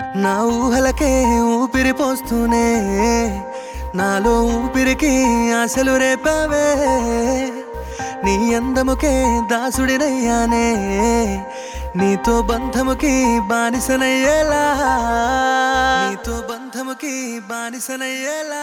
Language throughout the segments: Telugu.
నా ఊహలకే ఊపిరి పోస్తూనే నాలో ఊపిరికి ఆశలు రేపావే నీ అందముకే దాసుడినయ్యానే నీతో బంధముకి బానిసనయ్యేలా నీతో బంధముకి బానిసనయ్యేలా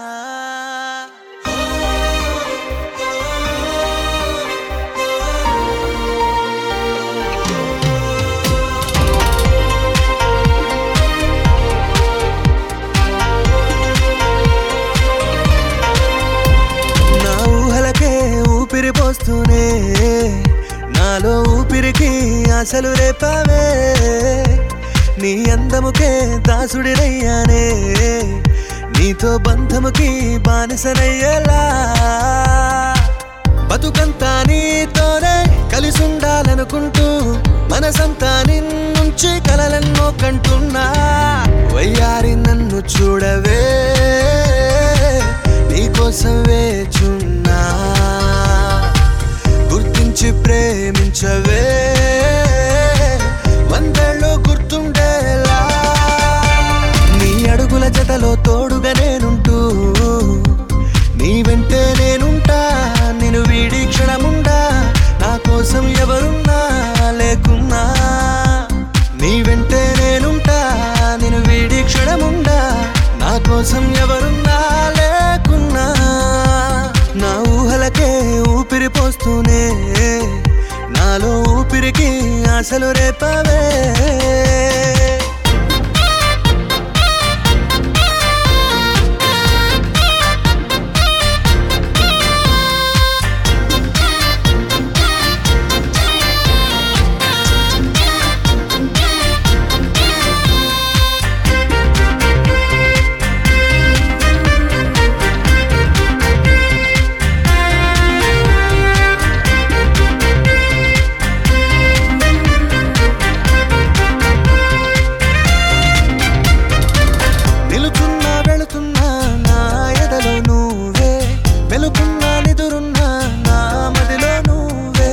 నా ఊహలకే ఊపిరి పోస్తూనే నాలో ఊపిరికి ఆశలు రేపావే నీ అందముకే దాసుడినయ్యానే నీతో బంధముకి బానిసనయ్యేలా బతుకంతా నీతోనే కలిసి ఉండాలనుకుంటూ మనసంతా నిన్నుంచి కలలెన్నో కంటున్నా వయ్యారి నన్ను చూడవే నీకోసం వేచున్నా గుర్తించి ప్రేమించవే వందేళ్ళు గుర్తుండేలా నీ అడుగుల జతలో తోడుగా నేనుంటూ నీ వెంటే నేనుంటా నేను వీడి క్షణముండా నా కోసం ఎవరున్నా లేకున్నా నీ వెంటే నేనుంటా నేను వీడి క్షణముండా నా కోసం ఎవరున్నా లేకున్నా నా ఊహలకే ఊపిరి పోస్తూనే నాలో ఊపిరికి ఆశలు రేపావే నిలుచున్నా వెళుతున్నా నా ఎదలో నువ్వే వెలుకున్నా నిదురున్నా నా మదిలో నువ్వే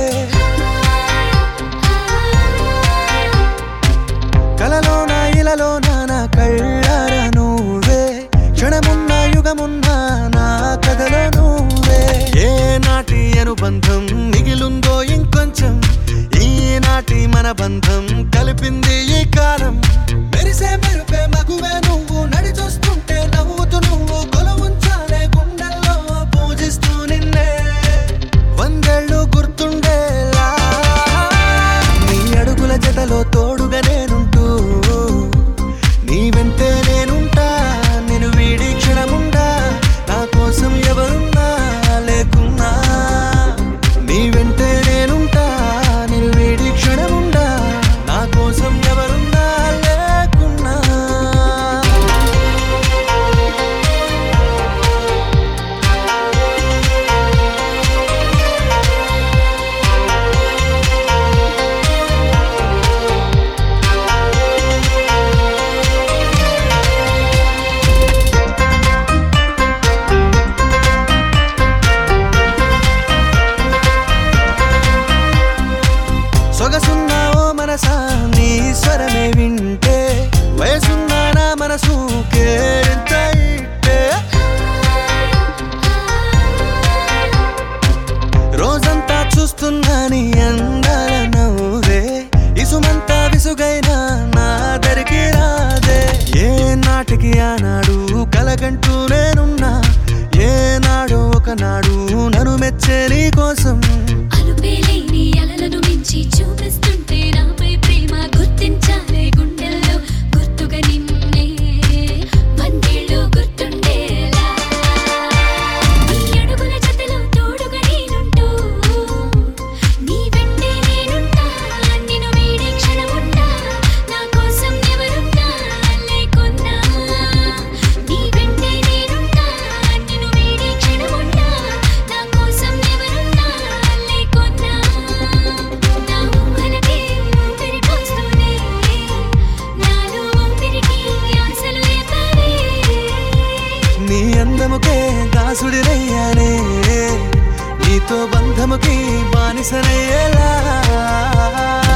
కలలోన ఇలలోన నా కళ్ళార నువ్వే క్షణమున్నా యుగమున్నా నా కథలో నువ్వే ఏ నాటి అనుబంధం మిగిలుందో ఇంకొంచెం ఈనాటి మన బంధం కలిపింది ఈ కాలం మెరిసే మెరుపే మగువే నువ్వు నడిచొస్తుంటే నవ్వుతూ నువ్వు కొలవుంచాలే గుండెల్లో పూజిస్తూ నిన్నే వందేళ్ళు గుర్తుండేలా నీ అడుగుల జతలో తోడుగా నేనుంటూ నీ వెంటే నేనుంటా నేను వీడి క్షణముండా నా కోసం ఎవరున్నా లేకున్నా నీ వెంటే నేనుంటా నేను వీడి క్షణముండా నా కోసం ఎవరున్నా లేకున్నా సొగసున్న ఓ మనసా నీ స్వరమే వింటే వయసున్న నా మనసు కేరింత ఇట్టే రోజంతా చూస్తున్నా నీ అందాల నవ్వే ఇసుమంతా విసుగైనా నా దరికి రాదే ఏ నాటికి ఆనాడు కలగంటూ నేనున్నా ఏనాడు ఒకనాడు నన్ను మెచ్చే నీ కోసం అలుపేలేని అలలను మించి చూపిస్తుంటే నాపై ప్రేమ గుర్తించాలే గుండెల్లో గుర్తుగా నిన్నే వందేళ్ళు గుర్తుండేలా నీ అడుగుల జతలో తోడుగా నేనుంటూ నీ వెంటే నేనుంటా నిన్ను వీడే క్షణముంటా నా కోసం ఎవరున్నా లేకున్నా నీ వెంటే నేనుంటా నిన్ను వీడే క్షణముంటా నా కోసం ఎవరున్నా లేకున్నా నా ఊహలకే ఊపిరి పోస్తూనే నాలో ఊపిరికి ఆశలు రేపావే నీ అందముకే దాసుడినయ్యానే నీతో బంధముకి బానిసనయ్యేలా